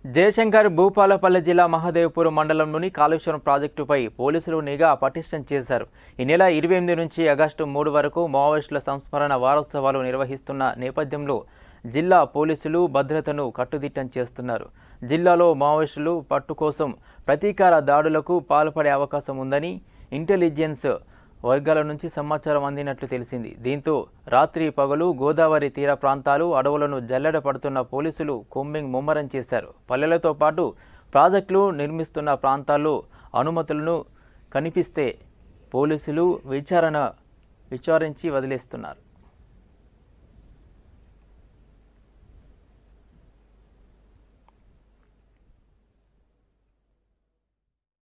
జయశంకర్ భూపాలపల్లి జిల్లా మహదేవ్పూర్ మండలంలోని కాళేశ్వరం ప్రాజెక్టుపై పోలీసులు నిఘా పటిష్టం చేశారు ఈ నెల ఇరవై ఎనిమిది నుంచి ఆగస్టు మూడు వరకు మావోయిస్టుల సంస్మరణ వారోత్సవాలు నిర్వహిస్తున్న నేపథ్యంలో జిల్లా పోలీసులు భద్రతను కట్టుదిట్టం చేస్తున్నారు జిల్లాలో మావోయిస్టులు పట్టు కోసం ప్రతీకార దాడులకు పాల్పడే అవకాశం ఉందని ఇంటెలిజెన్స్ వర్గాల నుంచి సమాచారం అందినట్లు తెలిసింది దీంతో రాత్రి పగలు గోదావరి తీర ప్రాంతాలు అడవులను జల్లెడ పడుతున్న పోలీసులు కొమ్మింగ్ ముమ్మరం చేశారు పల్లెలతో పాటు ప్రాజెక్టులు నిర్మిస్తున్న ప్రాంతాల్లో అనుమతులను కనిపిస్తే పోలీసులు విచారణ విచారించి వదిలేస్తున్నారు